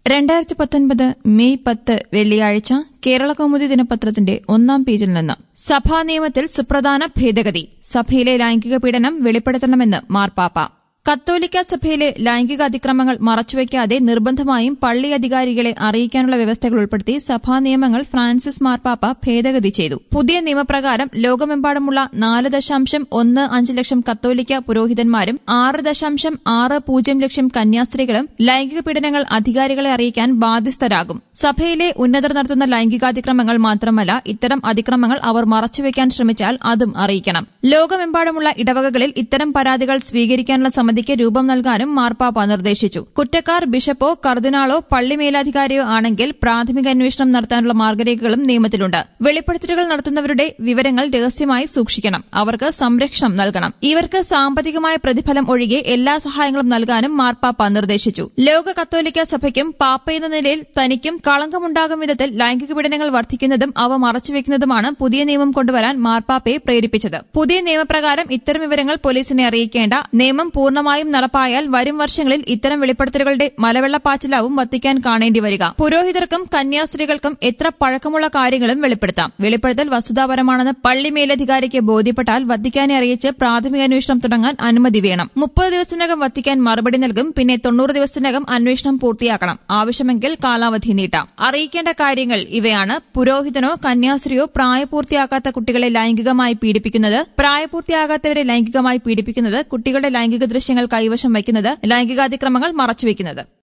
രണ്ടായിരത്തി പത്തൊൻപത് മെയ് പത്ത് വെള്ളിയാഴ്ച കേരള കൗമുദി ദിനപത്രത്തിന്റെ ഒന്നാം പേജിൽ നിന്ന് സഭാ നിയമത്തിൽ സുപ്രധാന ഭേദഗതി സഭയിലെ ലൈംഗിക പീഡനം വെളിപ്പെടുത്തണമെന്ന് മാർപ്പാപ്പ കത്തോലിക്ക സഭയിലെ ലൈംഗിക അതിക്രമങ്ങൾ മറച്ചുവെക്കാതെ നിർബന്ധമായും പള്ളി അധികാരികളെ അറിയിക്കാനുള്ള വ്യവസ്ഥകൾ ഉൾപ്പെടുത്തി സഭാ നിയമങ്ങൾ ഫ്രാൻസിസ് മാർപ്പാപ്പ ഭേദഗതി ചെയ്തു പുതിയ നിയമപ്രകാരം ലോകമെമ്പാടുമുള്ള നാല് ദശാംശം ഒന്ന് അഞ്ച് ലക്ഷം കത്തോലിക്ക പുരോഹിതന്മാരും ആറ് ദശാംശം ആറ് പൂജ്യം ലക്ഷം കന്യാസ്ത്രീകളും ലൈംഗിക പീഡനങ്ങൾ അധികാരികളെ അറിയിക്കാൻ ബാധ്യസ്ഥരാകും സഭയിലെ ഉന്നതർ നടത്തുന്ന ലൈംഗികാതിക്രമങ്ങൾ മാത്രമല്ല ഇത്തരം അതിക്രമങ്ങൾ അവർ മറച്ചുവെക്കാൻ ശ്രമിച്ചാൽ അതും അറിയിക്കണം ലോകമെമ്പാടുമുള്ള ഇടവകകളിൽ ഇത്തരം പരാതികൾ സ്വീകരിക്കാനുള്ള സമിതിക്ക് രൂപം നൽകാനും മാർപ്പാപ്പ നിർദ്ദേശിച്ചു കുറ്റക്കാർ ബിഷപ്പോ കർദിനാളോ പള്ളി മേലധികാരിയോ ആണെങ്കിൽ പ്രാഥമിക അന്വേഷണം നടത്താനുള്ള മാർഗരേഖകളും നിയമത്തിലുണ്ട് വെളിപ്പെടുത്തലുകൾ നടത്തുന്നവരുടെ വിവരങ്ങൾ രഹസ്യമായി സൂക്ഷിക്കണം അവർക്ക് സംരക്ഷണം നൽകണം ഇവർക്ക് സാമ്പത്തികമായ പ്രതിഫലം ഒഴികെ എല്ലാ സഹായങ്ങളും നൽകാനും മാർപ്പാപ്പ നിർദ്ദേശിച്ചു ലോക കത്തോലിക്ക സഭയ്ക്കും പാപ്പ എന്ന നിലയിൽ തനിക്കും കളങ്കമുണ്ടാകും വിധത്തിൽ ലൈംഗിക പീഡനങ്ങൾ വർദ്ധിക്കുന്നതും അവ മറച്ചുവെക്കുന്നതുമാണ് പുതിയ നിയമം കൊണ്ടുവരാൻ മാർപ്പാപ്പയെ പ്രേരിപ്പിച്ചത് പുതിയ നിയമപ്രകാരം ഇത്തരം വിവരങ്ങൾ പോലീസിനെ അറിയിക്കേണ്ട നിയമം പൂർണ്ണമായും നടപ്പായാൽ വരും വർഷങ്ങളിൽ ഇത്തരം വെളിപ്പെടുത്തലുകളുടെ മലവെള്ളപ്പാച്ചിലാവും വത്തിക്കാൻ കാണേണ്ടി വരിക പുരോഹിതർക്കും കന്യാസ്ത്രീകൾക്കും എത്ര പഴക്കമുള്ള കാര്യങ്ങളും വെളിപ്പെടുത്താം വെളിപ്പെടുത്തൽ വസ്തുതാപരമാണെന്ന് പള്ളി മേലധികാരിക്ക് ബോധ്യപ്പെട്ടാൽ വത്തിക്കാനെ അറിയിച്ച് പ്രാഥമിക അന്വേഷണം തുടങ്ങാൻ അനുമതി വേണം മുപ്പത് ദിവസത്തിനകം വത്തിക്കാൻ മറുപടി നൽകും പിന്നെ തൊണ്ണൂറ് ദിവസത്തിനകം അന്വേഷണം പൂർത്തിയാക്കണം ആവശ്യമെങ്കിൽ കാലാവധി നീട്ടാം അറിയിക്കേണ്ട കാര്യങ്ങൾ ഇവയാണ് പുരോഹിതനോ കന്യാസ്ത്രീയോ പ്രായപൂർത്തിയാകാത്ത കുട്ടികളെ ലൈംഗികമായി പീഡിപ്പിക്കുന്നത് പ്രായപൂർത്തിയാകാത്തവരെ ലൈംഗികമായി പീഡിപ്പിക്കുന്നത് കുട്ടികളുടെ ലൈംഗിക ദൃശ്യങ്ങൾ കൈവശം വയ്ക്കുന്നത് ലൈംഗികാതിക്രമങ്ങൾ മറച്ചുവെക്കുന്നത്